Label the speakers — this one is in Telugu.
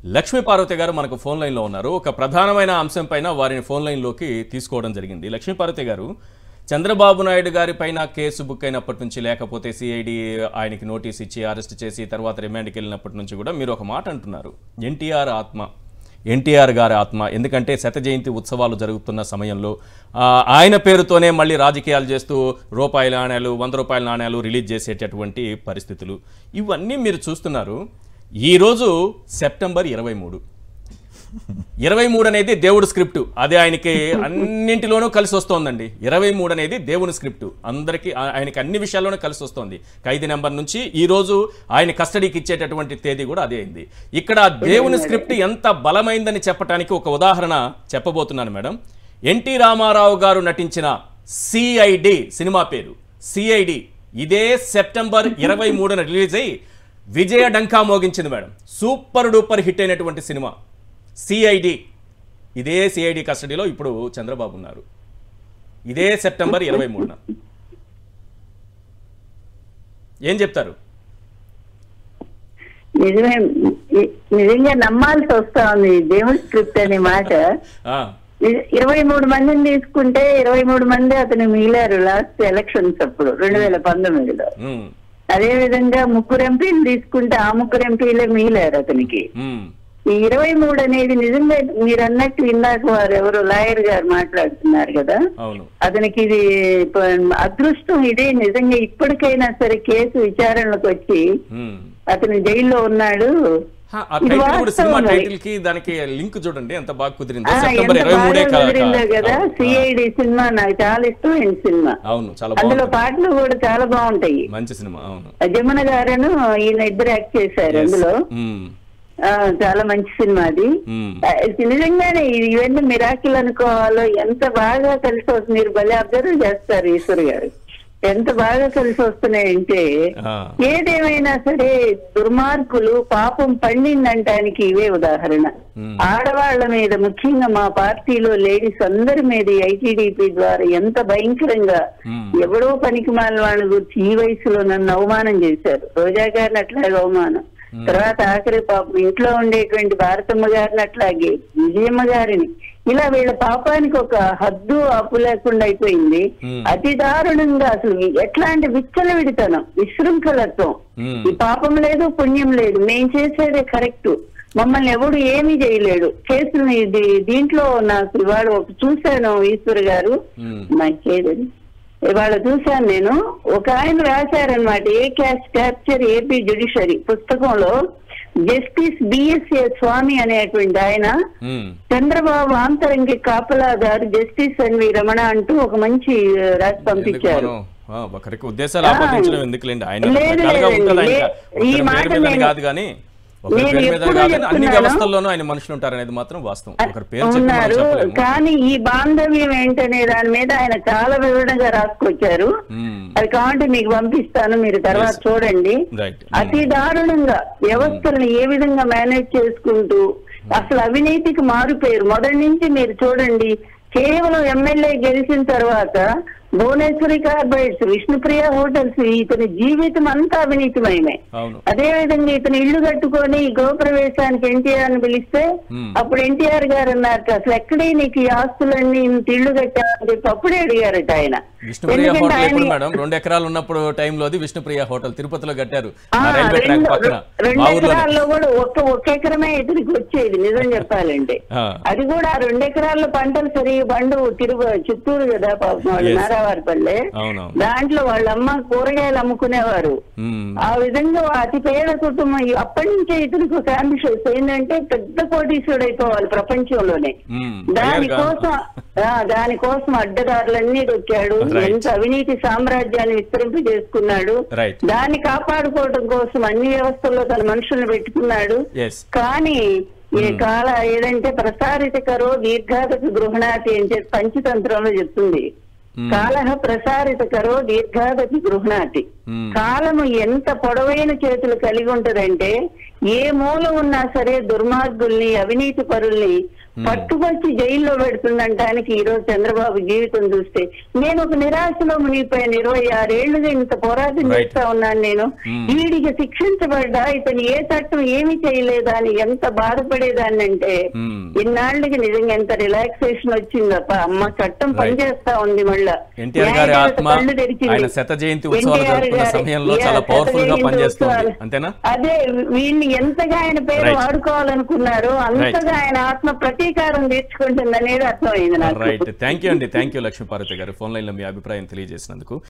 Speaker 1: లక్ష్మీ పార్వతి గారు మనకు ఫోన్ లైన్లో ఉన్నారు ఒక ప్రధానమైన అంశం పైన వారిని ఫోన్ లైన్లోకి తీసుకోవడం జరిగింది లక్ష్మీ పార్వతి గారు చంద్రబాబు నాయుడు గారి పైన కేసు బుక్ అయినప్పటి నుంచి లేకపోతే సిఐడి ఆయనకి నోటీస్ ఇచ్చి అరెస్ట్ చేసి తర్వాత రిమాండ్కి వెళ్ళినప్పటి నుంచి కూడా మీరు ఒక మాట అంటున్నారు ఎన్టీఆర్ ఆత్మ ఎన్టీఆర్ గారి ఆత్మ ఎందుకంటే శత జయంతి ఉత్సవాలు జరుగుతున్న సమయంలో ఆ, ఆయన పేరుతోనే మళ్ళీ రాజకీయాలు చేస్తూ రూపాయల నాణ్యాలు వంద రూపాయల నాణ్యాలు రిలీజ్ చేసేటటువంటి పరిస్థితులు ఇవన్నీ మీరు చూస్తున్నారు ఈరోజు సెప్టెంబర్ ఇరవై మూడు ఇరవై మూడు అనేది దేవుడు స్క్రిప్ట్ అది ఆయనకి అన్నింటిలోనూ కలిసి వస్తోందండి ఇరవై మూడు అనేది దేవుని స్క్రిప్ట్ అందరికీ ఆ- ఆయనకి అన్ని విషయాల్లోనూ కలిసి వస్తోంది ఖైదీ నెంబర్ నుంచి ఈ రోజు ఆయన కస్టడీకి ఇచ్చేటటువంటి తేదీ కూడా అదే అయింది ఇక్కడ దేవుని స్క్రిప్ట్ ఎంత బలమైందని చెప్పడానికి ఒక ఉదాహరణ చెప్పబోతున్నాను మేడం ఎన్టీ రామారావు గారు నటించిన సిఐడి సినిమా పేరు సిఐడి ఇదే సెప్టెంబర్ ఇరవై మూడున రిలీజ్ అయ్యి విజయ డంకా మోగించింది మేడం సూపర్ డూపర్ హిట్ అయినటువంటి సినిమా సిఐడి ఇదే సిఐడి కస్టడీలో ఇప్పుడు చంద్రబాబు ఉన్నారు ఇదే సెప్టెంబర్ ఇరవై మూడున ఏం చెప్తారు
Speaker 2: నిజమే ని- నిజంగా నమ్మాల్సి వస్తా ఉంది దేవుడి స్క్రిప్ట్ అనే మాట
Speaker 1: ఆ,
Speaker 2: ఇ- ఇరవై మూడు మందిని తీసుకుంటే ఇరవై మూడు మంది అతను మిగిలారు లాస్ట్ ఎలక్షన్స్ అప్పుడు రెండు వేల పంతొమ్మిదిలో
Speaker 1: ఉమ్,
Speaker 2: అదే విధంగా ముగ్గురు ఎంపీలు తీసుకుంటే ఆ ముగ్గురు ఎంపీలే మిగిలారు అతనికి
Speaker 1: ఉమ్,
Speaker 2: ఈ ఇరవై మూడు అనేది నిజంగా మీరు అన్నట్టు ఇందాక వారు ఎవరు లాయర్ గారు మాట్లాడుతున్నారు కదా
Speaker 1: అవును
Speaker 2: అతనికి ఇది ప- అదృష్టం ఇదే నిజంగా ఇప్పటికైనా సరే కేసు విచారణకు వచ్చి
Speaker 1: ఉమ్.
Speaker 2: అతను జైల్లో ఉన్నాడు
Speaker 1: హా, ఆ
Speaker 2: ఇది
Speaker 1: టైటిల్ కూడా సినిమా
Speaker 2: వాస్తవం మరి.
Speaker 1: టైటిల్ కి దానికి లింక్ చూడండి ఎంత బాగా కుదిరిందో
Speaker 2: ఆ,
Speaker 1: సెప్టెంబర్
Speaker 2: ఎంత
Speaker 1: ఇరవై మూడే
Speaker 2: బాగా
Speaker 1: కా-
Speaker 2: కుదిరిందో
Speaker 1: కా-
Speaker 2: కదా
Speaker 1: అవును, ఆ,
Speaker 2: సిఐడి సినిమా నాకు చాలా ఇష్టం ఈ సినిమా
Speaker 1: అవును చాలా
Speaker 2: అందులో
Speaker 1: బాగుంది
Speaker 2: పాటలు కూడా చాలా బాగుంటాయి
Speaker 1: మంచి సినిమా అవును
Speaker 2: జమున గారును ఈయన ఇద్దరు యాక్ట్ చేశారు
Speaker 1: Yes.
Speaker 2: అందులో
Speaker 1: ఉమ్,
Speaker 2: ఆ, చాలా మంచి సినిమా అది
Speaker 1: ఉమ్,
Speaker 2: ఆ, ఇది నిజంగానే ఇది ఇవన్నీ మిరాకిల్ అనుకోవాలో ఎంత బాగా కలిసి వస్తుంది మీరు భలే అబ్జర్వ్ చేస్తారు ఈశ్వర్ గారు ఎంత బాగా కలిసి వస్తున్నాయంటే
Speaker 1: ఆ,
Speaker 2: ఏదేమైనా సరే దుర్మార్గులు పాపం పండిందంటానికి ఇవే ఉదాహరణ
Speaker 1: ఉమ్,
Speaker 2: ఆడవాళ్ల మీద ముఖ్యంగా మా పార్టీలో లేడీస్ అందరి మీద ఐటీడీపీ ద్వారా ఎంత భయంకరంగా
Speaker 1: ఉమ్,
Speaker 2: ఎవడో పనికి మాలిన వాళ్ళ గురించి ఈ వయసులో నన్ను అవమానం చేశారు రోజా గారిని అట్లాగే అవమానం తర్వాత ఆఖరి పాపం ఇంట్లో ఉండేటువంటి భారతమ్మ గారిని అట్లాగే విజయమ్మ గారిని ఇలా వీళ్ళ పాపానికి ఒక హద్దు అప్పు లేకుండా అయిపోయింది
Speaker 1: Hmm.
Speaker 2: అతి దారుణంగా అసలు ఎట్లాంటి విచ్చలవిడితనం విశృంఖలత్వం
Speaker 1: ఉమ్,
Speaker 2: ఈ పాపం లేదు పుణ్యం లేదు మేం చేసేదే కరెక్ట్ మమ్మల్ని ఎవడు ఏమీ చేయలేడు కేసులు ఇది దీంట్లో నాకు ఇవాళ ఒక చూశాను ఈశ్వర్ గారు
Speaker 1: ఉమ్,
Speaker 2: మంచిది ఇవాళ చూశాను నేను ఒక ఆయన రాశారనమాట a cash capture AP judiciary పుస్తకంలో జస్టిస్ బిఎస్ఏ స్వామి అనేటువంటి ఆయన
Speaker 1: ఉమ్.
Speaker 2: చంద్రబాబు ఆంతరంగి కాపలాదారు జస్టిస్ ఎన్వి రమణ అంటూ ఒక మంచి ఆ, రాసి
Speaker 1: ఎందుకు
Speaker 2: పంపించారు
Speaker 1: మనం, ఆ, ఒకరికి ఉద్దేశాలు ఆపాదించడం ఎందుకులేండి ఆయన
Speaker 2: లేదు,
Speaker 1: రకరకాలుగా
Speaker 2: లేదు,
Speaker 1: ఉంటుంది ఆయన
Speaker 2: లే- ఈ
Speaker 1: ఒకరి
Speaker 2: మాట
Speaker 1: పేరు మీద
Speaker 2: నేను-
Speaker 1: కాదు కానీ ఒకరి
Speaker 2: నేను
Speaker 1: పేరు మీద
Speaker 2: ఎప్పుడూ
Speaker 1: కాదు కానీ అన్ని
Speaker 2: చెప్తున్నాను.
Speaker 1: వ్యవస్థల్లోనూ ఆయన మనుషులు ఉంటారు అనేది మాత్రం వాస్తవం ఒకరి పేరు చెప్పి మనం
Speaker 2: ఉన్నారు
Speaker 1: చెప్పలేము
Speaker 2: కానీ ఈ బాంధవ్యం ఏంటనే దాని మీద ఆయన చాలా వివరణగా రాసుకొచ్చారు
Speaker 1: ఉమ్,
Speaker 2: అది కావాలంటే మీకు పంపిస్తాను మీరు తర్వాత
Speaker 1: Yes.
Speaker 2: చూడండి
Speaker 1: రైట్
Speaker 2: అతి దారుణంగా వ్యవస్థలను ఏ విధంగా మేనేజ్ చేసుకుంటూ అసలు అవినీతికి మారుపేరు మొదటి నుంచి మీరు చూడండి కేవలం ఎమ్మెల్యే గెలిచిన తర్వాత భువనేశ్వరి కార్పొరేట్స్ విష్ణుప్రియ హోటల్స్ ఇతని జీవితం అంతా అవినీతిమయమే
Speaker 1: అవును
Speaker 2: అదే విధంగా ఇతను ఇల్లు కట్టుకొని గృహప్రవేశానికి ఎన్టీఆర్ ని పిలిస్తే
Speaker 1: Hmm.
Speaker 2: అప్పుడు ఎన్టీఆర్ గారు అన్నారు అసలు ఎక్కడే నీకు ఈ ఆస్తులన్నీ ఇంత ఇల్లు కట్టారని చెప్పి అప్పుడే అడిగారట ఆయన
Speaker 1: విష్ణుప్రియ
Speaker 2: ఎందుకంటే
Speaker 1: హోటల్ ఎప్పుడు
Speaker 2: ఆయన-
Speaker 1: మేడం రెండు ఎకరాలు ఉన్నప్పుడు టైంలోది విష్ణుప్రియ హోటల్ తిరుపతిలో కట్టారు
Speaker 2: ఆ,
Speaker 1: ఆ రైల్వే ట్రాక్
Speaker 2: రెండు
Speaker 1: పక్కన
Speaker 2: రెండు
Speaker 1: మా ఊర్లోనే
Speaker 2: ఎకరాల్లో కూడా ఒక్క ఒక్క ఎకరమే ఇతనికి వచ్చేది నిజం చెప్పాలంటే
Speaker 1: ఆ,
Speaker 2: అది కూడా ఆ రెండు ఎకరాల్లో పంటలు సరిగి బండు తిరుగు చిత్తూరు కదా పాపం వాళ్ళు
Speaker 1: Yes.
Speaker 2: నారావారిపల్లె
Speaker 1: అవునవును
Speaker 2: దాంట్లో వాళ్ళ అమ్మ కూరగాయలు అమ్ముకునేవారు
Speaker 1: ఉమ్,
Speaker 2: ఆ విధంగా అతి పేద కుటుంబం ఈ- అప్పటి నుంచే ఇతనికి ఒక అంబిషన్స్ ఏంటంటే పెద్ద కోటీశ్వరుడు అయిపోవాలి ప్రపంచంలోనే
Speaker 1: ఉమ్, అయ్యారుగా.
Speaker 2: దానికోసం ఆ, దానికోసం అడ్డదారులన్నీ దొక్కాడు
Speaker 1: Right.
Speaker 2: ఎంత అవినీతి సామ్రాజ్యాన్ని విస్తరింపు చేసుకున్నాడు
Speaker 1: రైట్
Speaker 2: దాన్ని కాపాడుకోవడం కోసం అన్ని వ్యవస్థల్లో తన మనుషుల్ని పెట్టుకున్నాడు
Speaker 1: ఎస్
Speaker 2: కానీ ఈ కాల ఏదంటే ప్రసారిత కరో దీర్ఘాతక గృహణాతి అని చెప్పి పంచతంత్రంలో చెప్తుంది కాలహ ప్రసారిత కరో దీర్ఘాదపి గృహణాతి
Speaker 1: Hmm.
Speaker 2: కాలము ఎంత పొడవైన చేతులు కలిగి ఉంటదంటే ఏ మూల ఉన్నా సరే దుర్మార్గుల్ని అవినీతి పరుల్ని పట్టుకొచ్చి జైల్లో పెడుతుందంటానికి ఈ రోజు చంద్రబాబు జీవితం చూస్తే నేను ఒక నిరాశలో మునిగిపోయాను ఇరవై ఆరేళ్లుగా ఇంత పోరాటం
Speaker 1: Right.
Speaker 2: చేస్తా ఉన్నాను నేను
Speaker 1: Hmm.
Speaker 2: వీడికి శిక్షించబడ్డా ఇతను ఏ చట్టం ఏమీ చేయలేదా అని ఎంత బాధపడేదాన్ని అంటే
Speaker 1: మ్మ్.
Speaker 2: ఇన్నాళ్ళకి నిజంగా ఎంత రిలాక్సేషన్ వచ్చిందప్ప అమ్మ చట్టం
Speaker 1: Right.
Speaker 2: పనిచేస్తా ఉంది మళ్ళా
Speaker 1: ఎన్టీఆర్ గారి
Speaker 2: న్యాయదేవత
Speaker 1: ఆత్మ
Speaker 2: కళ్ళు తెరిచింది.
Speaker 1: ఆయన శత జయంతి ఉత్సవాలు
Speaker 2: ఎన్టీఆర్
Speaker 1: జరుపుకున్న
Speaker 2: గారి-
Speaker 1: సమయంలో
Speaker 2: యా,
Speaker 1: చాలా
Speaker 2: శత
Speaker 1: పవర్ఫుల్ గా
Speaker 2: జయంతి
Speaker 1: పనిచేస్తుంది
Speaker 2: ఉత్సవాలు.
Speaker 1: అంతేనా
Speaker 2: అదే వీళ్ళు ఎంతగా ఆయన పేరు
Speaker 1: Right.
Speaker 2: వాడుకోవాలనుకున్నారో అంతగా ఆయన ఆత్మ ప్రతీకారం తీర్చుకుంటుంది అనేది అర్థమైంది నాకు
Speaker 1: రైట్ థ్యాంక్ యూ అండి థ్యాంక్ యూ లక్ష్మీపార్వతి గారు ఫోన్ లైన్ లో మీ అభిప్రాయం తెలియజేసినందుకు